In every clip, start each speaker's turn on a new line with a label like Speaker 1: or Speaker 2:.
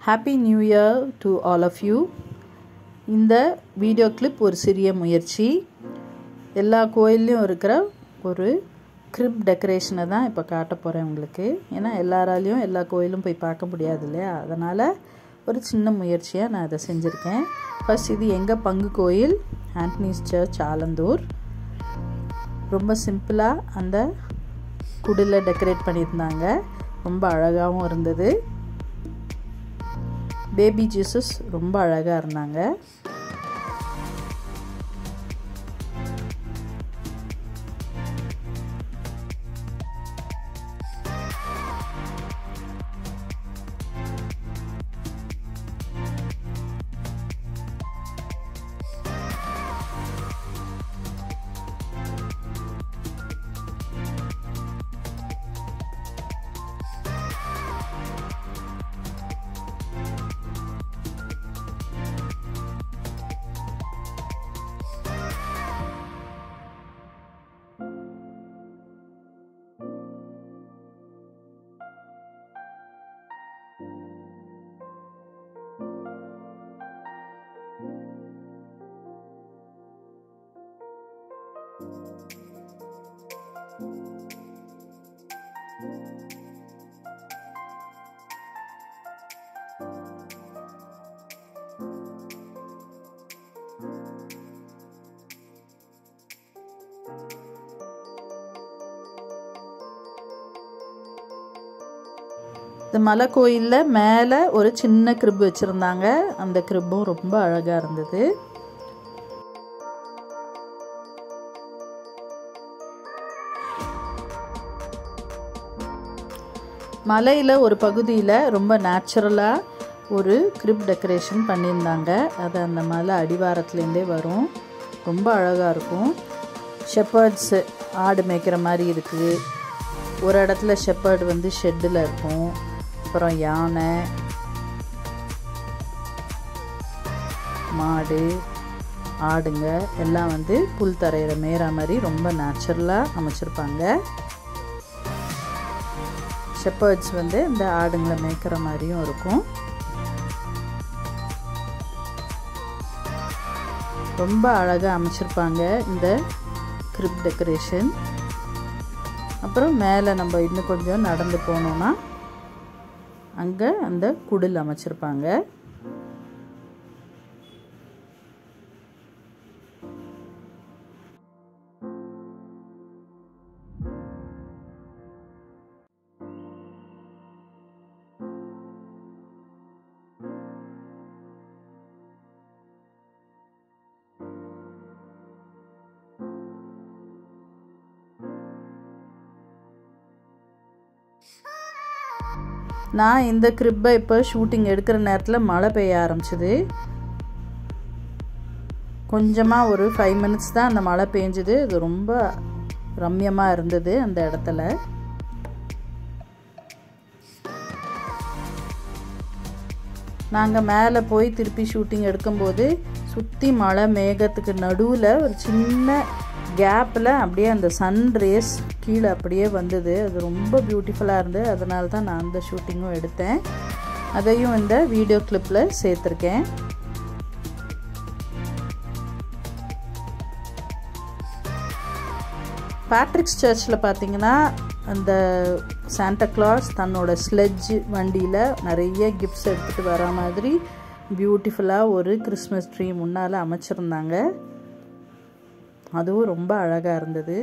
Speaker 1: happy new year to all of you இந்த video clip ஒரு சிறிய முயற்சி எல்லா கோயில்லையும் இருக்கிற ஒரு கிரிப் டெக்கரேஷனை தான் இப்போ காட்ட போகிறேன் உங்களுக்கு ஏன்னா எல்லாராலையும் எல்லா கோயிலும் போய் பார்க்க முடியாது இல்லையா அதனால் ஒரு சின்ன முயற்சியாக நான் அதை செஞ்சுருக்கேன் ஃபஸ்ட் இது எங்கள் பங்கு கோயில் ஆண்டனிஸ் சர்ச் ஆலந்தூர் ரொம்ப சிம்பிளாக அந்த குடில் டெக்கரேட் பண்ணியிருந்தாங்க ரொம்ப அழகாகவும் இருந்தது பேபி ஜீசஸ் ரொம்ப அழகாக இருந்தாங்க இந்த மலை கோயிலில் மேலே ஒரு சின்ன கிரிப் வச்சுருந்தாங்க அந்த கிரிப்பும் ரொம்ப அழகாக இருந்தது மலையில் ஒரு பகுதியில் ரொம்ப நேச்சுரலாக ஒரு கிரிப் டெக்கரேஷன் பண்ணியிருந்தாங்க அது அந்த மலை அடிவாரத்துலேருந்தே வரும் ரொம்ப அழகாக இருக்கும் ஷெப்பர்ட்ஸு ஆடு மேய்க்கிற மாதிரி இருக்குது ஒரு இடத்துல ஷெப்பர்டு வந்து ஷெட்டில் இருக்கும் அப்புறம் யானை மாடு ஆடுங்க எல்லாம் வந்து புல் தரையில் மேற மாதிரி ரொம்ப நேச்சுரலாக அமைச்சிருப்பாங்க ஷெப்பர்ட்ஸ் வந்து இந்த ஆடுங்களை மேய்க்கிற மாதிரியும் இருக்கும் ரொம்ப அழகாக அமைச்சிருப்பாங்க இந்த கிரிப் டெக்கரேஷன் அப்புறம் மேலே நம்ம இன்னும் கொஞ்சம் நடந்து போனோன்னா அங்கே அந்த குடில் அமைச்சிருப்பாங்க நான் இந்த கிரிப்பை இப்போ ஷூட்டிங் எடுக்கிற நேரத்தில் மழை பெய்ய ஆரம்பிச்சிது கொஞ்சமாக ஒரு ஃபைவ் மினிட்ஸ் தான் அந்த மழை பெஞ்சுது இது ரொம்ப ரம்யமாக இருந்தது அந்த இடத்துல நாங்கள் மேலே போய் திருப்பி ஷூட்டிங் எடுக்கும்போது சுற்றி மழை மேகத்துக்கு நடுவில் ஒரு சின்ன கேப்பில் அப்படியே அந்த சன் ரேஸ் கீழே அப்படியே வந்தது அது ரொம்ப பியூட்டிஃபுல்லாக இருந்தது அதனால தான் நான் அந்த ஷூட்டிங்கும் எடுத்தேன் அதையும் இந்த வீடியோ கிளிப்பில் சேர்த்துருக்கேன் பேட்ரிக்ஸ் சர்ச்சில் பார்த்தீங்கன்னா அந்த சாண்டா கிளாஸ் தன்னோட ஸ்லெட்ஜ் வண்டியில் நிறைய கிஃப்ட்ஸ் எடுத்துகிட்டு வர மாதிரி பியூட்டிஃபுல்லாக ஒரு கிறிஸ்மஸ் ட்ரீ முன்னால் அமைச்சிருந்தாங்க அதுவும் ரொம்ப அழகாக இருந்தது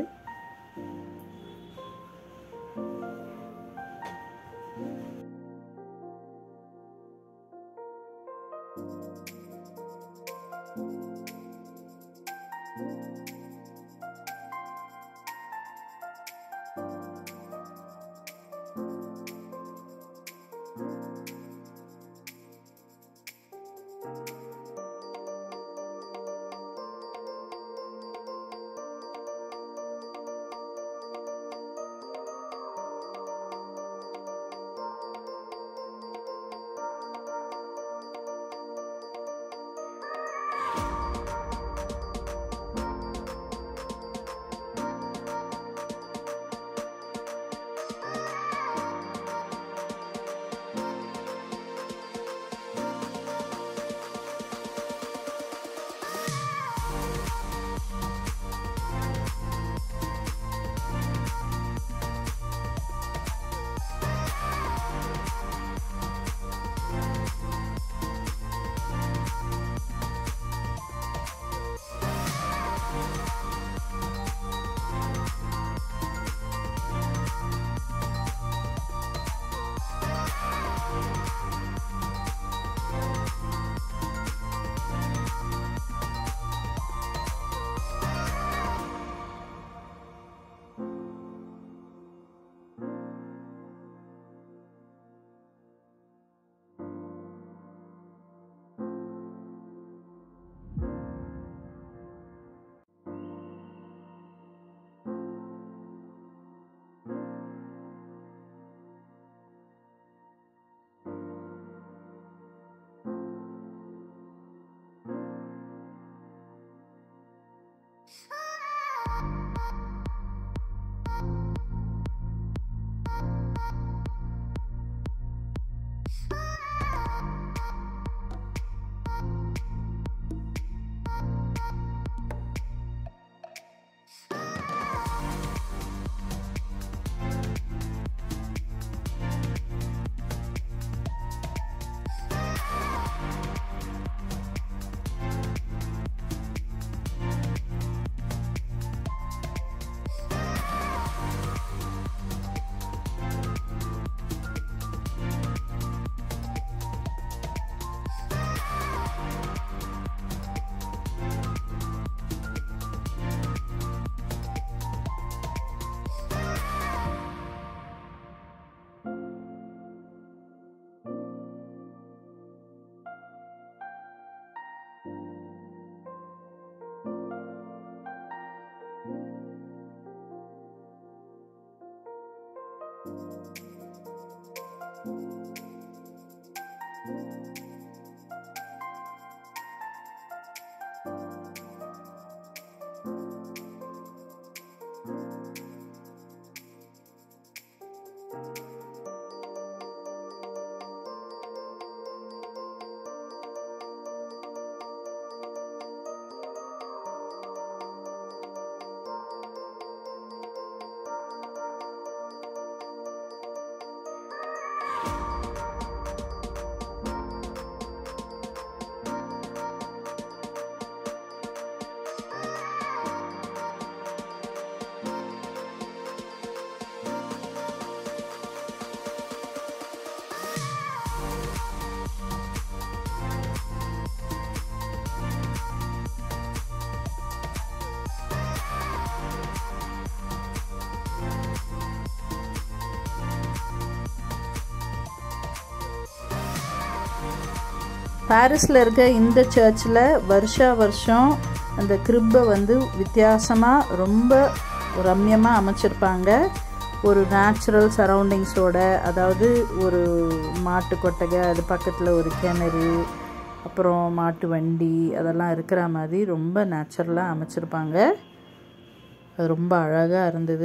Speaker 1: பாரிஸில் இருக்க இந்த சர்ச்சில் வருஷா வருஷம் அந்த கிரிப்பை வந்து வித்தியாசமாக ரொம்ப ரம்யமாக அமைச்சிருப்பாங்க ஒரு நேச்சுரல் சரௌண்டிங்ஸோட அதாவது ஒரு மாட்டு கொட்டகை அது பக்கத்தில் ஒரு கிணறு அப்புறம் மாட்டு வண்டி அதெல்லாம் இருக்கிற மாதிரி ரொம்ப நேச்சுரலாக அமைச்சிருப்பாங்க அது ரொம்ப அழகாக இருந்தது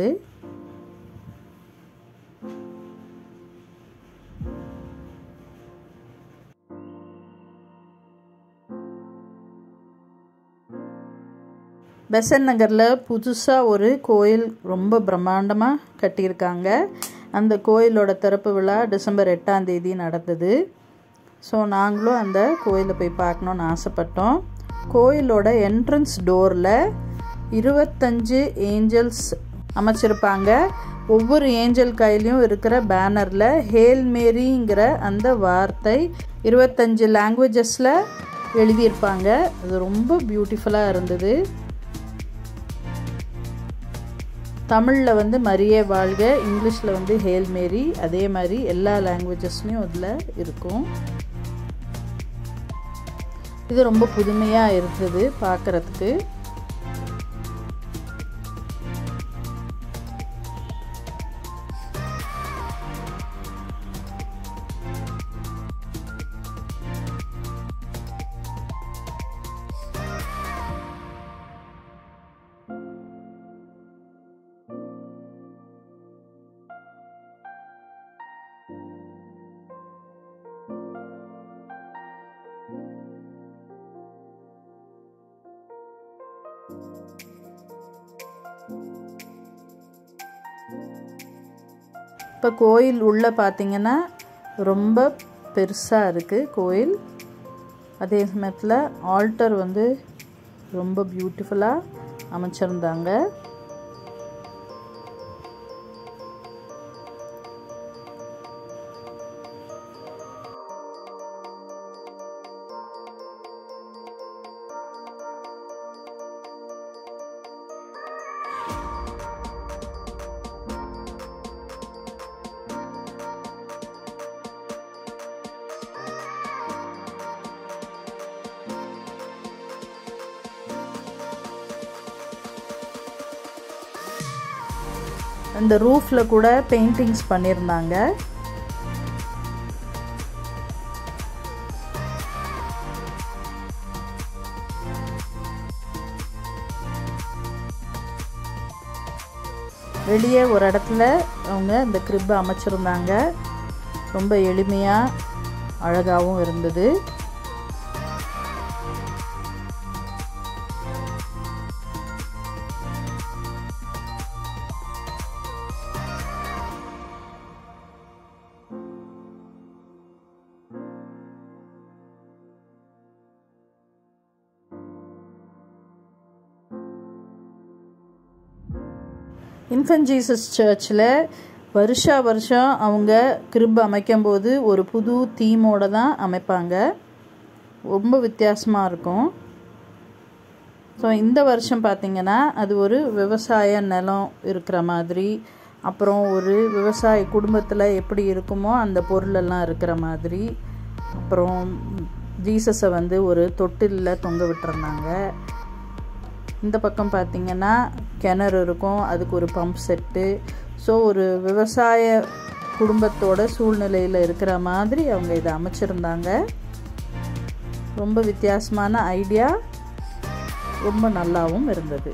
Speaker 1: பெசன் நகரில் புதுசாக ஒரு கோயில் ரொம்ப பிரம்மாண்டமாக கட்டியிருக்காங்க அந்த கோயிலோட திறப்பு விழா டிசம்பர் எட்டாம் தேதி நடந்தது ஸோ நாங்களும் அந்த கோயிலை போய் பார்க்கணுன்னு ஆசைப்பட்டோம் கோயிலோட என்ட்ரன்ஸ் டோரில் இருபத்தஞ்சு ஏஞ்சல்ஸ் அமைச்சிருப்பாங்க ஒவ்வொரு ஏஞ்சல் கையிலையும் இருக்கிற பேனரில் ஹேல் மேரிங்கிற அந்த வார்த்தை இருபத்தஞ்சு லாங்குவேஜஸில் எழுதியிருப்பாங்க அது ரொம்ப பியூட்டிஃபுல்லாக இருந்தது தமிழில் வந்து மரியே வாழ்க இங்கிலீஷில் வந்து ஹேல் மேரி அதே மாதிரி எல்லா லாங்குவேஜஸ்லேயும் அதில் இருக்கும் இது ரொம்ப புதுமையாக இருந்தது பார்க்குறதுக்கு இப்போ கோயில் உள்ளே பார்த்தீங்கன்னா ரொம்ப பெருசாக இருக்குது கோயில் அதே சமயத்தில் ஆல்டர் வந்து ரொம்ப பியூட்டிஃபுல்லாக அமைச்சிருந்தாங்க அந்த ரூஃபில் கூட பெயிண்டிங்ஸ் பண்ணியிருந்தாங்க வெளியே ஒரு இடத்துல அவங்க இந்த கிரிப்பை அமைச்சிருந்தாங்க ரொம்ப எளிமையாக அழகாகவும் இருந்தது இன்ஃபன்ட் ஜீசஸ் சர்ச்சில் வருஷா வருஷம் அவங்க கிரிப் அமைக்கும்போது ஒரு புது தீமோடு தான் அமைப்பாங்க ரொம்ப வித்தியாசமாக இருக்கும் ஸோ இந்த வருஷம் பார்த்திங்கன்னா அது ஒரு விவசாய நிலம் இருக்கிற மாதிரி அப்புறம் ஒரு விவசாய குடும்பத்தில் எப்படி இருக்குமோ அந்த பொருளெல்லாம் இருக்கிற மாதிரி அப்புறம் ஜீசஸை வந்து ஒரு தொட்டிலில் தொங்க விட்டுருந்தாங்க இந்த பக்கம் பார்த்திங்கன்னா கிணறு இருக்கும் அதுக்கு ஒரு பம்ப் செட்டு ஸோ ஒரு விவசாய குடும்பத்தோட சூழ்நிலையில் இருக்கிற மாதிரி அவங்க இதை அமைச்சிருந்தாங்க ரொம்ப வித்தியாசமான ஐடியா ரொம்ப நல்லாவும் இருந்தது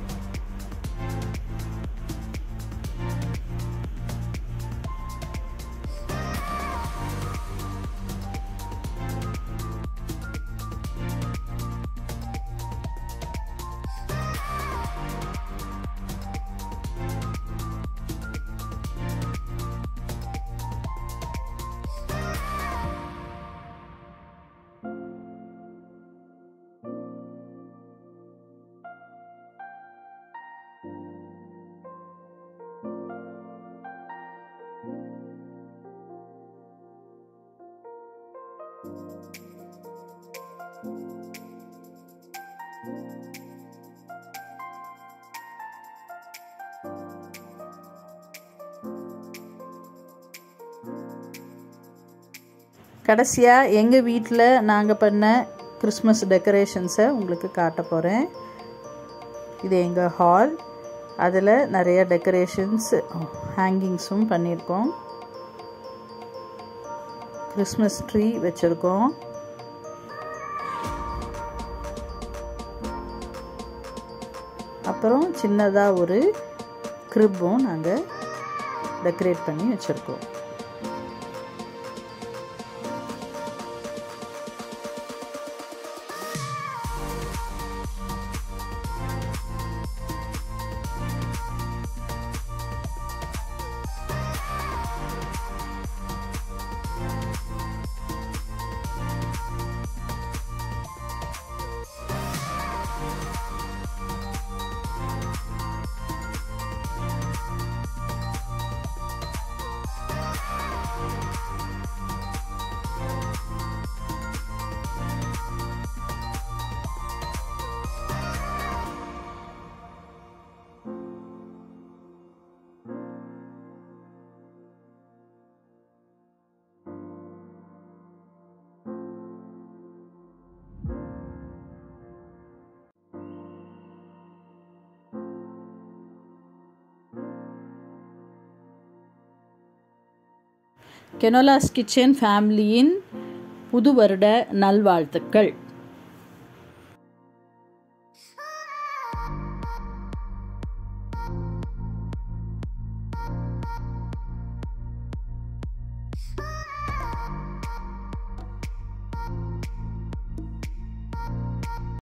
Speaker 1: கடைசியாக எங்கள் வீட்டில் நாங்கள் பண்ண கிறிஸ்மஸ் டெக்கரேஷன்ஸை உங்களுக்கு காட்ட போகிறேன் இது எங்கள் ஹால் அதில் நிறைய டெக்கரேஷன்ஸ் ஹேங்கிங்ஸும் பண்ணியிருக்கோம் கிறிஸ்மஸ் ட்ரீ வச்சுருக்கோம் அப்புறம் சின்னதாக ஒரு க்ரிப்பும் நாங்கள் டெக்கரேட் பண்ணி வச்சுருக்கோம் கெனோலாஸ் கிச்சன் ஃபேமிலியின் புது வருட நல்வாழ்த்துக்கள்